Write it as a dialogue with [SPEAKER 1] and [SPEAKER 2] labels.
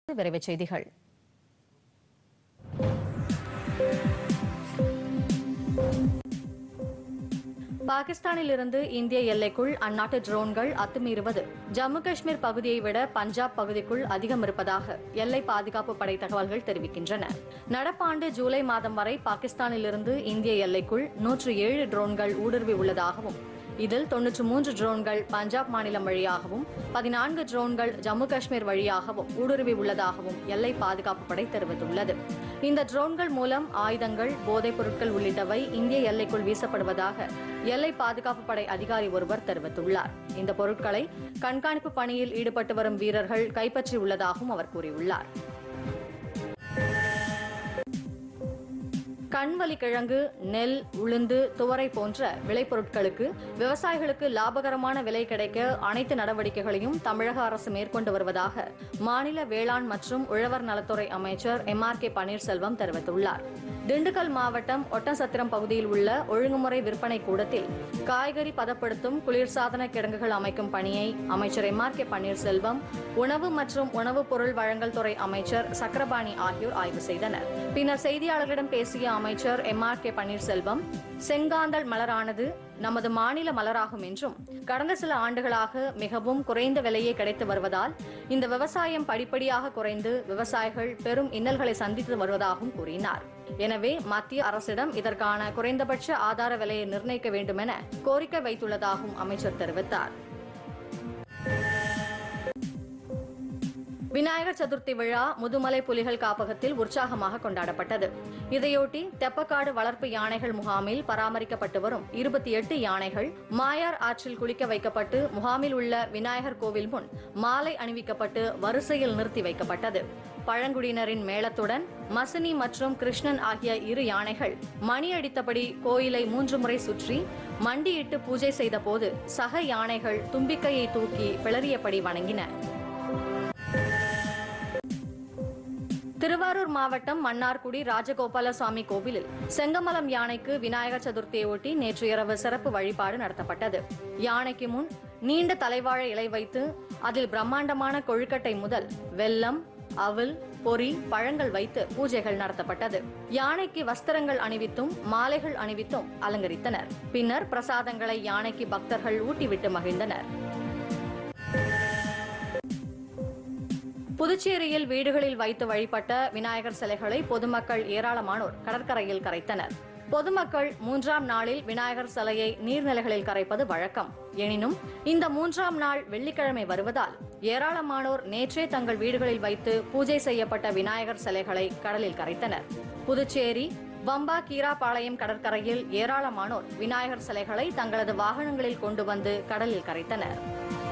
[SPEAKER 1] விரைவுச் செய்திகள் பாகிஸ்தானில் இருந்து இந்திய எல்லைக்குள் அந்நாட்டு ட்ரோன்கள் அத்துமீறுவது ஜம்மு காஷ்மீர் பகுதியை விட பஞ்சாப் பகுதிக்குள் அதிகம் இருப்பதாக எல்லை பாதுகாப்பு படை தகவல்கள் தெரிவிக்கின்றன நடப்பாண்டு ஜூலை மாதம் வரை பாகிஸ்தானில் இருந்து இந்திய எல்லைக்குள் நூற்று ஏழு ட்ரோன்கள் ஊடுருவி உள்ளதாகவும் இதில் தொன்னூற்று மூன்று ட்ரோன்கள் பஞ்சாப் மாநிலம் வழியாகவும் பதினான்கு ட்ரோன்கள் ஜம்மு காஷ்மீர் வழியாகவும் ஊடுருவி உள்ளதாகவும் எல்லை பாதுகாப்பு படை தெரிவித்துள்ளது இந்த ட்ரோன்கள் மூலம் ஆயுதங்கள் போதைப் பொருட்கள் உள்ளிட்டவை இந்திய எல்லைக்குள் வீசப்படுவதாக எல்லை பாதுகாப்பு படை அதிகாரி ஒருவர் தெரிவித்துள்ளார் இந்த பொருட்களை கண்காணிப்பு பணியில் ஈடுபட்டு வரும் வீரர்கள் கைப்பற்றியுள்ளதாகவும் அவர் கூறியுள்ளார் கண்வலி கிழங்கு நெல் உளுந்து துவரை போன்ற விளைபொருட்களுக்கு விவசாயிகளுக்கு லாபகரமான விலை கிடைக்க அனைத்து நடவடிக்கைகளையும் தமிழக அரசு மேற்கொண்டு வருவதாக மாநில வேளாண் மற்றும் உழவர் நலத்துறை அமைச்சர் எம் ஆர் கே பன்னீர்செல்வம் தெரிவித்துள்ளார் திண்டுக்கல் மாவட்டம் ஒட்டசத்திரம் பகுதியில் உள்ள ஒழுங்குமுறை விற்பனை கூடத்தில் காய்கறி பதப்படுத்தும் குளிர்சாதன கிடங்குகள் அமைக்கும் பணியை அமைச்சர் எம் ஆர் கே பன்னீர்செல்வம் உணவு மற்றும் உணவுப் பொருள் வழங்கல் துறை அமைச்சர் சக்கரபாணி ஆகியோர் ஆய்வு செய்தனர் பின்னர் செய்தியாளர்களிடம் பேசிய அமைச்சர் எம் ஆர் கே பன்னீர்செல்வம் செங்காந்தள் மலரானது நமது மாநில மலராகும் என்றும் கடந்த சில ஆண்டுகளாக மிகவும் குறைந்த விலையே கிடைத்து வருவதால் இந்த விவசாயம் படிப்படியாக குறைந்து விவசாயிகள் பெரும் இன்னல்களை சந்தித்து வருவதாகவும் கூறினார் எனவே மத்திய அரசிடம் இதற்கான குறைந்தபட்ச ஆதார விலையை நிர்ணயிக்க வேண்டும் என கோரிக்கை வைத்துள்ளதாகவும் அமைச்சர் தெரிவித்தார் விநாயகர் சதுர்த்தி விழா முதுமலை புலிகள் காப்பகத்தில் உற்சாகமாக கொண்டாடப்பட்டது இதையொட்டி தெப்பக்காடு வளர்ப்பு யானைகள் முகாமில் பராமரிக்கப்பட்டு வரும் இருபத்தி எட்டு யானைகள் மாயார் ஆற்றில் குளிக்க வைக்கப்பட்டு முகாமில் உள்ள விநாயகர் கோவில் முன் மாலை அணிவிக்கப்பட்டு வரிசையில் நிறுத்தி வைக்கப்பட்டது பழங்குடியினரின் மேளத்துடன் மசினி மற்றும் கிருஷ்ணன் ஆகிய இரு யானைகள் மணி அடித்தபடி கோயிலை மூன்று முறை சுற்றி மண்டியிட்டு பூஜை செய்த போது சக யானைகள் தும்பிக்கையை தூக்கி பிளறியபடி வணங்கின திருவாரூர் மாவட்டம் மன்னார்குடி ராஜகோபால சுவாமி கோவிலில் செங்கமலம் யானைக்கு விநாயகர் சதுர்த்தியொட்டி நேற்று இரவு சிறப்பு வழிபாடு நடத்தப்பட்டது யானைக்கு முன் நீண்ட தலைவாழை இலை வைத்து அதில் பிரம்மாண்டமான கொழுக்கட்டை முதல் வெல்லம் அவில் பொறி பழங்கள் வைத்து பூஜைகள் நடத்தப்பட்டது யானைக்கு வஸ்திரங்கள் அணிவித்தும் மாலைகள் அணிவித்தும் அலங்கரித்தனர் பின்னர் பிரசாதங்களை யானைக்கு பக்தர்கள் ஊட்டிவிட்டு மகிழ்ந்தனர் புதுச்சேரியில் வீடுகளில் வைத்து வழிபட்ட விநாயகர் சிலைகளை பொதுமக்கள் ஏராளமானோர் கடற்கரையில் கரைத்தனர் பொதுமக்கள் மூன்றாம் நாளில் விநாயகர் சிலையை நீர்நிலைகளில் கரைப்பது வழக்கம் எனினும் இந்த மூன்றாம் நாள் வெள்ளிக்கிழமை வருவதால் ஏராளமானோர் நேற்றே தங்கள் வீடுகளில் வைத்து பூஜை செய்யப்பட்ட விநாயகர் சிலைகளை கடலில் கரைத்தனர் புதுச்சேரி பம்பா கீராபாளையம் கடற்கரையில் ஏராளமானோர் விநாயகர் சிலைகளை தங்களது வாகனங்களில் கொண்டு வந்து கடலில் கரைத்தனர்